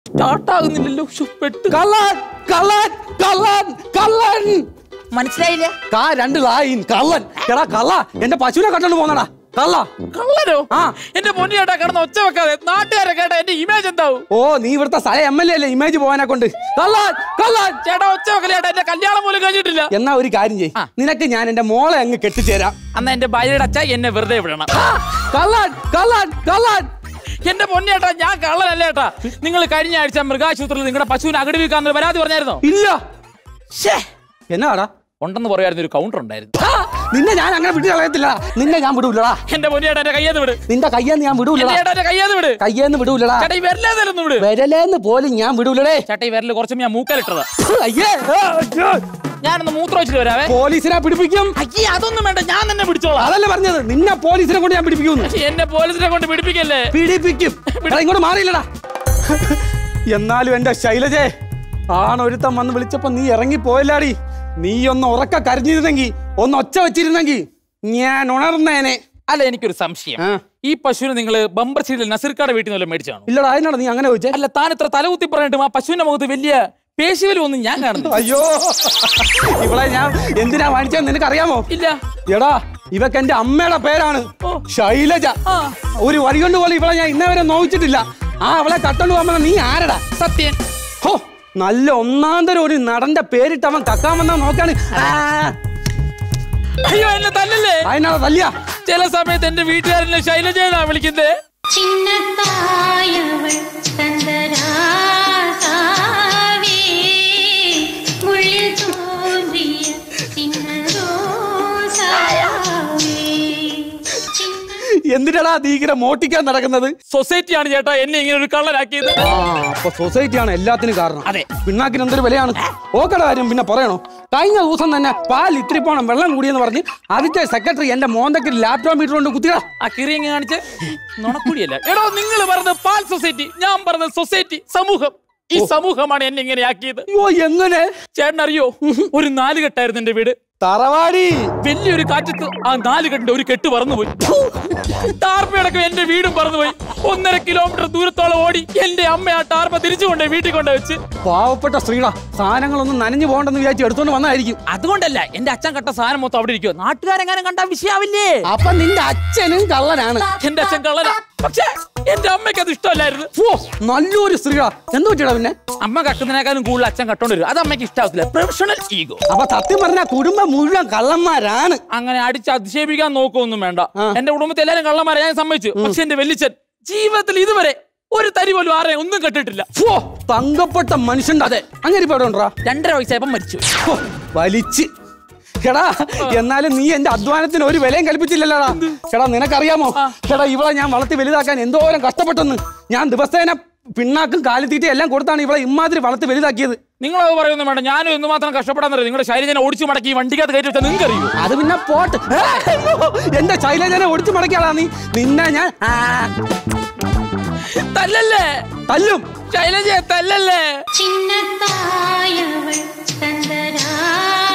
Start ആകുന്നില്ലല്ലോ ശ്ശോ, പെട്ട് കള്ളൻ കള്ളൻ കള്ളൻ കള്ളൻ മനസ്സിലായില്ല കാ രണ്ട് ലായിൻ കള്ളൻ എടാ കള്ള എന്റെ പശുവിനെ കണ്ടോണ്ട് പോന്നടാ കള്ള കള്ളനോ ആ. എന്റെ പൊന്നി ചേട്ടാ കിടന്ന് ഒച്ച വെക്കാതെ നാട്ടുകാരെ കേട്ടാ എന്റെ ഇമേജ് എന്താവും ഓ നീ ഇവിടുത്തെ സ്ഥല എം എൽ എ അല്ലേ ഇമേജ് പോകാനെ കൊണ്ട് കള്ളൻ കള്ളൻ ചേട്ടാ ഒച്ച വെക്കല ചേട്ടാ എന്റെ കല്യാണം പോലും കഴിഞ്ഞിട്ടില്ല എന്നാ ഒരു കാര്യം ചെയ് ആ. നിനക്ക് ഞാൻ എന്റെ മോളെ അങ്ങ് കെട്ടിച്ചേരാം അന്ന് എന്റെ ഭാര്യയുടെ അച്ഛ എന്നെ വെറുതെ വിടണം ആ, കള്ളൻ കള്ളൻ കള്ളൻ എന്റെ പൊന്നേട്ടാ ഞാൻ കള്ളനല്ല ഏട്ടാ നിങ്ങൾ കഴിഞ്ഞ ആഴ്ച മൃഗാശുപത്രിയിൽ നിങ്ങളുടെ പശുവിനെ അകടി വെക്കാന്ന് പരാതി പറഞ്ഞായിരുന്നോ ഇല്ല ശ്ശേ, എന്നാടാ ഉണ്ടെന്ന് പറയായിരുന്നു ഒരു കൗണ്ടർ ഉണ്ടായിരുന്നു ആ, നിന്നെ ഞാൻ അങ്ങനെ വിട്ടു കളയത്തില്ല നിന്നെ ഞാൻ വിടൂലടാ എന്റെ പൊന്നിയേട്ടാ എന്റെ കയ്യേന്ന് വിട് നിന്റെ കയ്യെന്ന് ഞാൻ എന്റെ വിടൂലടാ ചേട്ടാ എന്റെ കയ്യേന്ന് വിട് കയ്യെന്ന് വിടൂലടാ ചേട്ടാ ഈ വിരലേതല്ലെന്ന് വിട് വിരലേന്ന് പോലും ഞാൻ വിടൂലടേ ചേട്ടാ ഈ വിരല് കുറച്ചും ഞാൻ മൂക്കലിട്ടതാ അയ്യേ ആ, അയ്യോ. ഞാനൊന്ന് മൂത്രം വെച്ചിട്ട് വരാവേ പോലീസിനെ പിടിപ്പിക്കും അയ്യേ അതൊന്നും വേണ്ട ഞാൻ തന്നെ പിടിച്ചോളാം അതല്ല പറഞ്ഞത് നിന്നെ പോലീസിനെ കൊണ്ട് ഞാൻ പിടിപ്പിക്കുന്നു എന്നെ പോലീസിനെ കൊണ്ട് പിടിപ്പിക്കല്ലേ പിടിപ്പിക്കും എടാ, ഇങ്ങോട്ട് മാറിയില്ലടാ എന്നാലും എന്റെ ശൈലജേ ആണൊരുത്തം വന്ന് വിളിച്ചപ്പോ നീ ഇറങ്ങി പോയില്ലാടി നീ ഒന്ന് ഉറക്ക കരഞ്ഞിരുന്നെങ്കി ഒന്ന് ഒച്ച വെച്ചിരുന്നെങ്കി ഞാൻ ഉണർന്നേനെ അല്ല എനിക്കൊരു സംശയം ആ. ഈ പശുവിനെ നിങ്ങൾ ബമ്പർ സീഡിൽ നസീർക്കാടെ വീട്ടിൽ നിന്ന് മേടിച്ചാണോ ഇല്ലടാ അതിനാണ് നീ അങ്ങനെ ചോദിച്ചേ അല്ല താൻ ഇത്ര തലകുത്തി പറഞ്ഞിട്ടും ആ പശുവിന്റെ മുഖത്ത് വലിയ പേശിവലും ഒന്നും ഞാൻ കാണുന്നു അയ്യോ ഇവിടെ ഞാൻ എന്തിനാ വാങ്ങിച്ചത് നിനക്ക് അറിയാമോ ഇല്ല എടാ ഇവക്ക് എന്റെ അമ്മയുടെ പേരാണ് ഓ. ശൈലജ ആ ഒരു വഴി കൊണ്ട് പോലെ ഇവളെ ഞാൻ ഇന്നേ വരെ നോവിച്ചിട്ടില്ല ആ അവളെ കട്ടോണ്ട് പോകുമ്പോ നീ ആരടാ സത്യൻ ഹോ നല്ല ഒന്നാം തരം ഒരു നടന്റെ പേരിട്ട് അവൻ കക്കാൻ വന്നാ നോക്കാണ് ആ, അയ്യോ എന്നെ തല്ലല്ലേ അതിനാ തല്ലിയ ചില സമയത്ത് എന്റെ വീട്ടുകാരനെ ശൈലജയെന്നാ വിളിക്കുന്നത് ചിന്നത്തായവൾ തന്തരാസാവേ മുള്ളിൽ തോന്നിയ ചിന്നരോസാവേ ചിന്ന എന്തിനാടാ നീ ഇങ്ങനെ മോട്ടിക്കാൻ നടക്കുന്നത് സൊസൈറ്റിയാണ് ചേട്ടാ എന്നെ ഇങ്ങനെ ഒരു കള്ളനാക്കിയത് ആ അപ്പൊ സൊസൈറ്റിയാണ് എല്ലാത്തിനും കാരണം അതെ. പിണ്ണാക്കിന് എന്തൊരു വിലയാണ് ഓക്കട കാര്യം പിന്നെ പറയണോ കഴിഞ്ഞ ദിവസം തന്നെ പാൽ ഇത്തിരി പോണം വെള്ളം കൂടിയെന്ന് പറഞ്ഞ് അതിന്റെ സെക്രട്ടറി എന്റെ മോന്തയ്ക്ക് ലാപ്ടോപ്പ് മീറ്റർ കൊണ്ട് കുത്തിയടാ ആ കിറിയങ്ങ് കാണിച്ച് നുണക്കുടിയല്ല എടോ നിങ്ങൾ പറഞ്ഞത് പാൽ സൊസൈറ്റി ഞാൻ പറഞ്ഞത് സൊസൈറ്റി സമൂഹം ഈ സമൂഹമാണ് എന്നെ ഇങ്ങനെ ആക്കിയത് അയ്യോ എങ്ങനെ ചേട്ടൻ അറിയോ ഒരു നാലുകെട്ടായിരുന്നു എന്റെ വീട് തറവാടി വലിയൊരു കാറ്റത്ത് ആ നാലുകെട്ടിന്റെ ഒരു കെട്ട് പറന്നുപോയി ടാർപ്പയടക്കം എന്റെ വീടും പറന്നുപോയി ഒന്നര കിലോമീറ്റർ ദൂരത്തോളം ഓടി എന്റെ അമ്മ ആ ടാർപ്പ തിരിച്ചു കൊണ്ടേ വീട്ടിൽ കൊണ്ടേ വെച്ച് പാവപ്പെട്ട സ്ത്രീകളാ സാധനങ്ങളൊന്നും നനഞ്ഞു പോകണ്ടെന്ന് വിചാരിച്ച് എടുത്തോണ്ട് വന്നായിരിക്കും അതുകൊണ്ടല്ല എന്റെ അച്ഛൻ കട്ട സാധനം മൊത്തം അവിടെ ഇരിക്കുവോ നാട്ടുകാരെങ്ങാനും കണ്ടാ വിഷയാവില്ലേ അപ്പൊ നിന്റെ അച്ഛനും കള്ളനാണ് എന്റെ അച്ഛൻ കള്ളന പക്ഷേ എന്റെ അമ്മയ്ക്ക് അത് ഇഷ്ടമല്ലായിരുന്നു ഓ നല്ലൊരു സ്ത്രീകളാ എന്ത് പറ്റിയടാ പിന്നെ അമ്മ കക്കുന്നതിനേക്കാളും കൂടുതൽ അച്ഛൻ കട്ടോണ്ട് വരും അത് അമ്മയ്ക്ക് ഇഷ്ടാവത്തില്ല പ്രൊഫഷണൽ ഈഗോ അപ്പൊ സത്യം പറഞ്ഞ കുടുംബം മുഴുവൻ കള്ളന്മാരാണ് അങ്ങനെ അടിച്ച് അധിക്ഷേപിക്കാൻ നോക്കൊന്നും വേണ്ട ആ. എന്റെ കുടുംബത്തിൽ എല്ലാരും കള്ളന്മാരെ ഞാൻ സമ്മതിച്ചു പക്ഷെ എന്റെ വെല്ലിച്ചൻ ജീവിതത്തിൽ ഇതുവരെ ഒരു തരി പോലും ആരെ ഒന്നും കെട്ടിട്ടില്ല ഫോ, തങ്കപ്പെട്ട മനുഷ്യൻ അതെ അങ്ങനെ ഇപ്പൊ എവിടെ ഉണ്ടാ രണ്ടര വയസ്സായപ്പം മരിച്ചു വലിച്ച് എടാ എന്നാലും നീ എന്റെ അധ്വാനത്തിന് ഒരു വിലയും കൽപ്പിച്ചില്ലല്ലോടാ എടാ നിനക്കറിയാമോ എടാ ഇവളെ ഞാൻ വളർത്തി വലുതാക്കാൻ എന്തോരം കഷ്ടപ്പെട്ടെന്ന് ഞാൻ ദിവസേന പിണ്ണാക്കും കാലിത്തീറ്റ എല്ലാം കൊടുത്താണ് ഇവളെ ഇമാതിരി വളർത്തി വലുതാക്കിയത് നിങ്ങൾ അത് പറയൊന്നും വേണ്ട ഞാനും എന്ന് മാത്രം കഷ്ടപ്പെടാൻ തരാം നിങ്ങളുടെ ശരീരം ഓടിച്ചു മടക്കി ഈ വണ്ടിക്കകത്ത് കയറ്റി വെച്ചാൽ നിങ്ങൾക്ക് അറിയൂ അത് പിന്നെ പോട്ട് ഏ, എന്റെ ശൈലജനെ ഒടിച്ചു മടക്കിയാളാ നീ നിന്നെ ഞാൻ ആ, തല്ലല്ലേ തല്ലും ശൈലജയെ തല്ലല്ലേ ചിന്നത്തായവൾ തന്തരാസാവേ